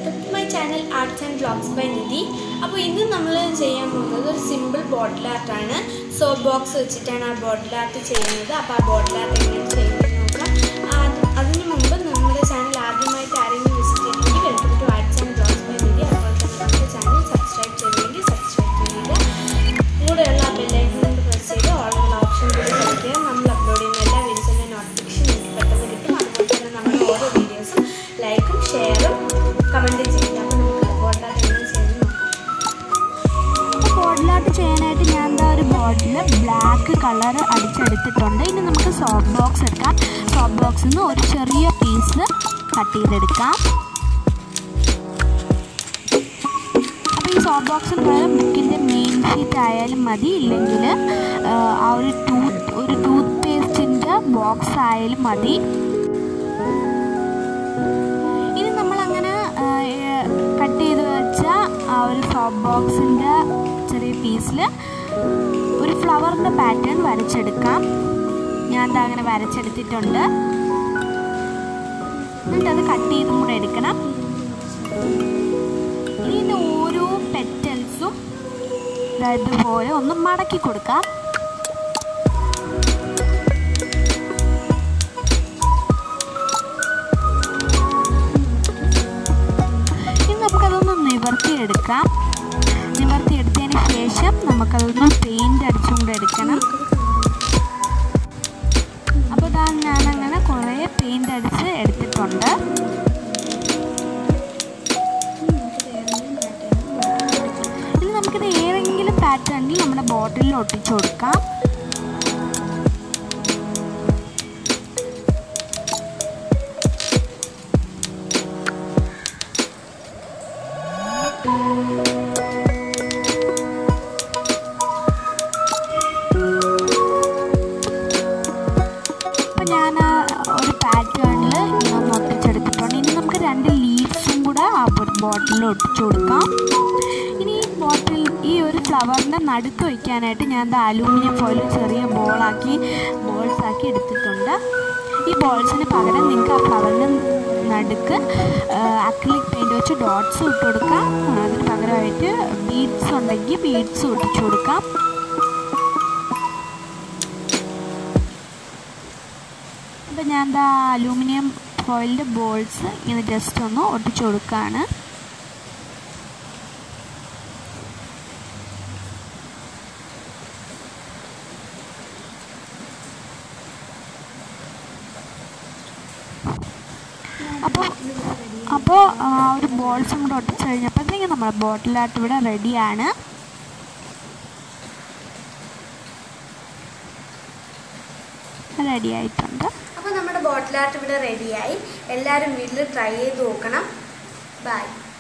welcome to my channel arts and blogs by Nidhi അപ്പോൾ ഇന്ന് നമ്മൾ ചെയ്യാൻ പോകുന്നത് ഒരു സിമ്പിൾ ബോട്ടിൽ ആർട്ടാണ് സോപ്പ് ബോക്സ് വെച്ചിട്ടാണ് ആ ബോട്ടിൽ ആർട്ട് ചെയ്യുന്നത് അപ്പോൾ ആ ബോട്ടിൽ ആർട്ട് എങ്ങനെ ചെയ്യുന്നത് നോക്കാം ആ, അതിന് മുമ്പ് നമ്മുടെ ചാനൽ ആദ്യമായിട്ട് ആരെങ്കിലും വിസിറ്റ് ചെയ്യണമെങ്കിൽ welcome to arts and blogs by Nidhi അതുപോലെ തന്നെ നമ്മുടെ ചാനൽ സബ്സ്ക്രൈബ് ചെയ്തില്ലെങ്കിൽ സബ്സ്ക്രൈബ് ചെയ്യുക കൂടെയുള്ള ആ ബെല്ലൈക്കൺ കൊണ്ട് പ്രസ് ചെയ്ത് ഓൾ എന്ന ഓപ്ഷൻ കൂടി കളിക്കുക നമ്മൾ അപ്ലോഡ് ചെയ്യുന്ന എല്ലാ വീഡിയോസിൻ്റെ നോട്ടിഫിക്കേഷൻ നിങ്ങൾക്ക് പെട്ടെന്ന് കിട്ടും അതുപോലെ തന്നെ നമ്മുടെ ഓരോ വീഡിയോസും ലൈക്കും ഷെയറും കമൻറ്റും ചെയ്യുക അപ്പോൾ നമുക്ക് ബോട്ടിലാട്ട് എങ്ങനെ ചെയ്യുന്നത് നോക്കാം ബോട്ടിലായിട്ട് ചെയ്യാനായിട്ട് ഞാൻ എന്താ ഒരു ബോട്ടിൽ ബ്ലാക്ക് കളർ അടിച്ചെടുത്തിട്ടുണ്ട് ഇനി നമുക്ക് സോഫ്റ്റ് ബോക്സ് എടുക്കാം സോഫ്റ്റ് ബോക്സിൽ നിന്ന് ഒരു ചെറിയ പീസ് കട്ട് ചെയ്തെടുക്കാം അപ്പോൾ ഈ സോഫ്റ്റ് ബോക്സിന് പകരം ബുക്കിൻ്റെ മെയിൻ ഷീറ്റ് ആയാലും മതി ഇല്ലെങ്കിൽ ആ ഒരു ടൂത്ത് ഒരു ടൂത്ത് പേസ്റ്റിൻ്റെ ബോക്സ് ആയാലും മതി ഇനി നമ്മളങ്ങനെ കട്ട് ചെയ്ത് വെച്ച ആ ഒരു സോപ്പ് ബോക്സിൻ്റെ ചെറിയ പീസിൽ ഒരു ഫ്ലവറിൻ്റെ പാറ്റേൺ വരച്ചെടുക്കാം ഞാൻ എന്താ അങ്ങനെ വരച്ചെടുത്തിട്ടുണ്ട് എന്നിട്ട് അത് കട്ട് ചെയ്തും കൂടെ എടുക്കണം ഇനി ഇതിൻ്റെ ഓരോ പെറ്റൽസും ഇതുപോലെ ഒന്ന് മടക്കി കൊടുക്കാം ഇനി നമുക്കതൊന്ന് നിവർത്തിയെടുക്കാം നിവർത്തിയെടുത്തതിന് ശേഷം നമുക്കതൊന്ന് പെയിൻ്റ് അടിച്ചും കൂടെ എടുക്കണം അപ്പോൾ ഇതാ ഞാനങ്ങനെ കുറേ പെയിൻ്റ് അടിച്ച് എടുത്തിട്ടുണ്ട് ഇനി നമുക്കിത് ഏതെങ്കിലും പാറ്റേണിൽ നമ്മുടെ ബോട്ടിലിൽ ഒട്ടിച്ചു കൊടുക്കാം അപ്പോൾ ഞാൻ ആ ഒരു പാറ്റേണിൽ ഇങ്ങനെ ഒട്ടിച്ചെടുത്തിട്ടുണ്ട് ഇനി നമുക്ക് രണ്ട് ലീവ്സും കൂടെ ആ ബോട്ടിലിൽ ഒട്ടിച്ചു കൊടുക്കാം ഇനി ഈ ബോട്ടിൽ ഈ ഒരു ഫ്ലവറിൻ്റെ നടുക്ക് വയ്ക്കാനായിട്ട് ഞാൻ എന്താ അലൂമിനിയം ഫോയിൽ ചെറിയ ബോളാക്കി ബോൾസ് ആക്കി എടുത്തിട്ടുണ്ട് ഈ ബോൾസിന് പകരം നിങ്ങൾക്ക് ആ ഫ്ലവറിൻ്റെ നടുക്ക് അക്രിലിക് പെയിൻറ്റ് വെച്ച് ഡോട്ട്സ് ഇട്ട് കൊടുക്കാം അതിന് പകരമായിട്ട് ബീഡ്സ് ഉണ്ടെങ്കിൽ ബീഡ്സ് ഒട്ടിച്ചു കൊടുക്കാം അപ്പോൾ ഞാൻ എന്താ അലൂമിനിയം ഫോയിലിൻ്റെ ബോൾസ് ഇങ്ങനെ ജസ്റ്റ് ഒന്ന് ഒട്ടിച്ചു കൊടുക്കുകയാണ് അപ്പോൾ അപ്പോൾ ആ ഒരു ബോൾസും കൂടെ ഒട്ടിച്ച് കഴിഞ്ഞപ്പോഴത്തേക്കും നമ്മുടെ ബോട്ടിലായിട്ട് ഇവിടെ റെഡിയാണ് റെഡി ആയിട്ടുണ്ട് അപ്പോൾ നമ്മുടെ ബോട്ടിൽ ആർട്ട് ഇവിടെ റെഡിയായി എല്ലാവരും വീട്ടിൽ ട്രൈ ചെയ്ത് നോക്കണം ബൈ